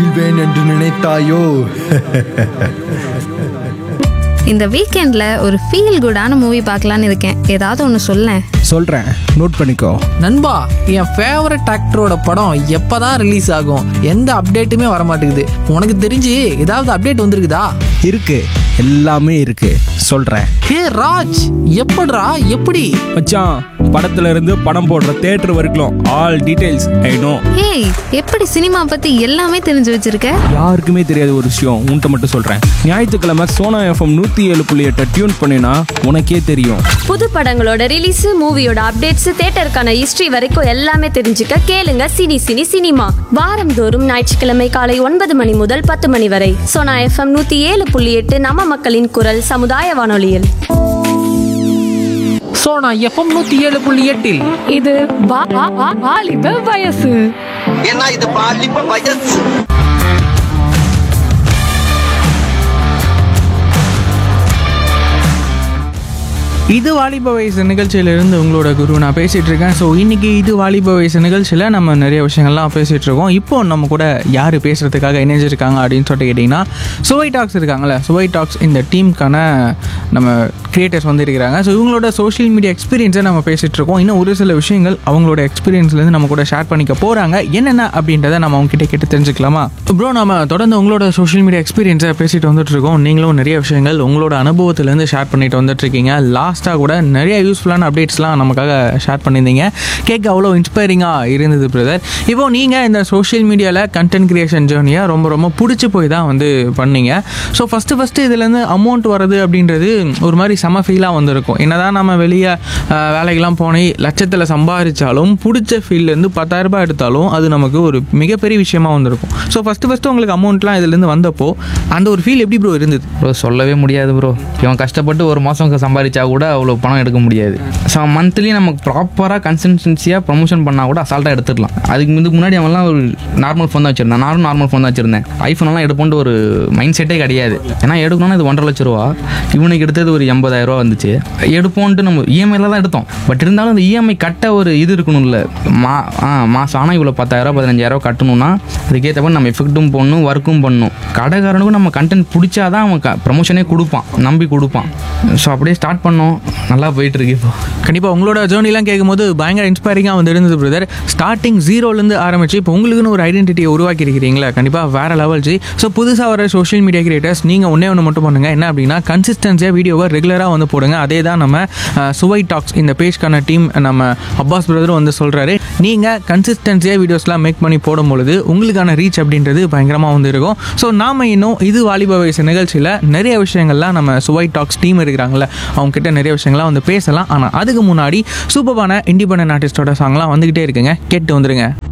வீழ்வேன் என்று நினைத்தாயோ இந்த வீக்கெண்ட்ல ஒரு ஃபீல் குடான மூவி பார்க்கலான்னு இருக்கேன் ஏதாவது ஒன்று சொல்லேன் சொல்கிறேன் நோட் பண்ணிக்கோ நண்பா என் ஃபேவரட் ஆக்டரோட படம் எப்பதான் ரிலீஸ் ஆகும் எந்த அப்டேட்டுமே வர மாட்டேங்குது உனக்கு தெரிஞ்சு ஏதாவது அப்டேட் வந்திருக்குதா இருக்கு எல்லாமே இருக்கு சொல்கிறேன் ஹே ராஜ் எப்படிடா எப்படி மச்சான் படத்துல இருந்து படம் போடுற தேட்டர் வரைக்கும் all details I know hey எப்படி சினிமா பத்தி எல்லாமே தெரிஞ்சு வச்சிருக்க யாருக்குமே தெரியாத ஒரு விஷயம் உன்கிட்ட மட்டும் சொல்கிறேன் ஞாயிற்றுக்கிழமை சோனா எஃப்எம் நூற்றி ஏழு புள்ளி எட்டை டியூன் பண்ணினா உனக்கே தெரியும் புது படங்களோட ரிலீஸ் மூவியோட அப்டேட்ஸ் தேட்டருக்கான ஹிஸ்டரி வரைக்கும் எல்லாமே தெரிஞ்சுக்க கேளுங்க சினி சினி சினிமா வாரந்தோறும் ஞாயிற்றுக்கிழமை காலை ஒன்பது மணி முதல் பத்து மணி வரை சோனா எஃப்எம் நூத்தி ஏழு புள்ளி எட்டு நம்ம மக்களின் குரல் சமுதாய வானொலியில் ஸோ நான் எஃப்எம் நூற்றி ஏழு புள்ளி எட்டில் இது வா- வா- வா- வாலிப வயசு ஏன்னா இது பாலிப்ப வயசு இது வாலிப வயசு நிகழ்ச்சியிலிருந்து உங்களோட குரு நான் பேசிட்டு இருக்கேன் ஸோ இன்னைக்கு இது வாலிப வயசு நிகழ்ச்சியில் நம்ம நிறைய விஷயங்கள்லாம் பேசிட்டு இருக்கோம் இப்போ நம்ம கூட யார் பேசுறதுக்காக இணைஞ்சிருக்காங்க அப்படின்னு சொல்லிட்டு கேட்டிங்கன்னா சுவை டாக்ஸ் இருக்காங்கல்ல சுவை டாக்ஸ் இந்த டீமுக்கான நம்ம கிரியேட்டர்ஸ் வந்து இருக்கிறாங்க ஸோ இவங்களோட சோஷியல் மீடியா எக்ஸ்பீரியன்ஸை நம்ம பேசிட்டு இருக்கோம் இன்னும் ஒரு சில விஷயங்கள் அவங்களோட எக்ஸ்பீரியன்ஸ்லேருந்து நம்ம கூட ஷேர் பண்ணிக்க போகிறாங்க என்னென்ன அப்படின்றத நம்ம அவங்க கிட்ட கேட்டு தெரிஞ்சுக்கலாமா ப்ரோ நம்ம தொடர்ந்து உங்களோட சோஷியல் மீடியா எக்ஸ்பீரியன்ஸை பேசிட்டு வந்துட்டு இருக்கோம் நீங்களும் நிறைய விஷயங்கள் உங்களோட அனுபவத்திலேருந்து ஷேர் பண்ணிட்டு வந்துட்டு இருக்கீங்க லாஸ்ட்டாக கூட நிறைய யூஸ்ஃபுல்லான அப்டேட்ஸ்லாம் நமக்காக ஷேர் பண்ணியிருந்தீங்க கேட்க அவ்வளோ இன்ஸ்பைரிங்காக இருந்தது பிரதர் இப்போ நீங்கள் இந்த சோஷியல் மீடியாவில் கண்டென்ட் கிரியேஷன் ஜேர்னியை ரொம்ப ரொம்ப பிடிச்சி போய் தான் வந்து பண்ணீங்க ஸோ ஃபஸ்ட்டு ஃபஸ்ட்டு இதுலேருந்து அமௌண்ட் வர்றது அப்படின்றது ஒரு மாதிரி செம ஃபீலாக வந்திருக்கும் என்னதான் நம்ம வெளியே வேலைக்கெல்லாம் போனே லட்சத்தில் சம்பாதிச்சாலும் பிடிச்ச ஃபீல்ட்லேருந்து பத்தாயிரரூபா எடுத்தாலும் அது நமக்கு ஒரு மிகப்பெரிய விஷயமா வந்திருக்கும் ஸோ ஃபஸ்ட்டு ஃபஸ்ட்டு உங்களுக்கு அமௌண்ட்லாம் இதுலேருந்து வந்தப்போ அந்த ஒரு ஃபீல் எப்படி ப்ரோ இருந்தது ப்ரோ சொல்லவே முடியாது ப்ரோ இவன் கஷ்டப்பட்டு ஒரு மாதம் சம்பாதிச்சா கூட அவ்வளோ பணம் எடுக்க முடியாது ஸோ மந்த்லி நமக்கு ப்ராப்பராக கன்சிஸ்டன்சியாக ப்ரொமோஷன் பண்ணால் கூட அசால்ட்டாக எடுத்துடலாம் அதுக்கு இதுக்கு முன்னாடி அவன்லாம் ஒரு நார்மல் ஃபோன் தான் வச்சிருந்தேன் நானும் நார்மல் ஃபோன் தான் வச்சிருந்தேன் ஐஃபோன்லாம் எடுப்போன்ட்டு ஒரு மைண்ட் செட்டே கிடையாது ஏன்னா எடுக்கணும்னா இது ஒன்றரை லட்ச ரூபா இவனுக்கு எடுத்தது ஒரு எண்பதாயிரம் ரூபா வந்துச்சு எடுப்போன்ட்டு நம்ம இஎம்ஐல தான் எடுத்தோம் பட் இருந்தாலும் அந்த இஎம்ஐ கட்ட ஒரு இது இருக்கணும்ல மா ஆ மாதம் ஆனால் இவ்வளோ பத்தாயிரம் பதினஞ்சாயிரம் கட்டணும்னா அதுக்கேற்ற மாதிரி நம்ம எஃபெக்ட்டும் பண்ணணும் ஒர்க்கும் பண்ணணும் கடைக்காரனுக்கும் நம்ம கண்டென்ட் பிடிச்சாதான் அவன் ப்ரமோஷனே கொடுப்பான் நம்பி கொடுப்பான் ஸோ அப்படியே ஸ்டார்ட் பண்ணோம் நல்லா போயிட்டு இருக்கு இப்போ கண்டிப்பாக உங்களோட ஜேர்னிலாம் கேட்கும்போது பயங்கர இன்ஸ்பைரிங்காக வந்து இருந்தது பிரதர் ஸ்டார்டிங் ஜீரோலேருந்து ஆரம்பிச்சு இப்போ உங்களுக்குன்னு ஒரு ஐடென்டிட்டியை உருவாக்கி இருக்கிறீங்களா கண்டிப்பாக வேற லெவல் ஜி ஸோ புதுசாக வர சோஷியல் மீடியா கிரியேட்டர்ஸ் நீங்கள் ஒன்றே ஒன்று மட்டும் பண்ணுங்கள் என்ன அப்படின்னா கன்சிஸ்டன்சியாக வீடியோவை ரெகுலராக வந்து போடுங்க அதே தான் நம்ம அஹ், சுவை டாக்ஸ் இந்த பேஜ்க்கான டீம் நம்ம அப்பாஸ் பிரதரும் வந்து சொல்கிறாரு நீங்கள் கன்சிஸ்டன்சியாக வீடியோஸ்லாம் மேக் பண்ணி போடும் பொழுது உங்களுக்கான ரீச் அப்படின்றது பயங்கரமாக வந்து இருக்கும் ஸோ நாம இன்னும் இது வாலிப வயசு நிகழ்ச்சியில் நிறைய விஷயங்கள்லாம் நம்ம சுவை டாக்ஸ் டீம் இருக்கிறாங்களே அவங்க கிட்ட நிறைய விஷயங்கள்லாம் வந்து பேசலாம் ஆனால் அதுக்கு முன்னாடி சூப்பரான இண்டிபெண்டன்ட் ஆர்டிஸ்டோட சாங்லாம் வந்துகிட்டே இருக்குங்க கேட்டு வந்துருங்க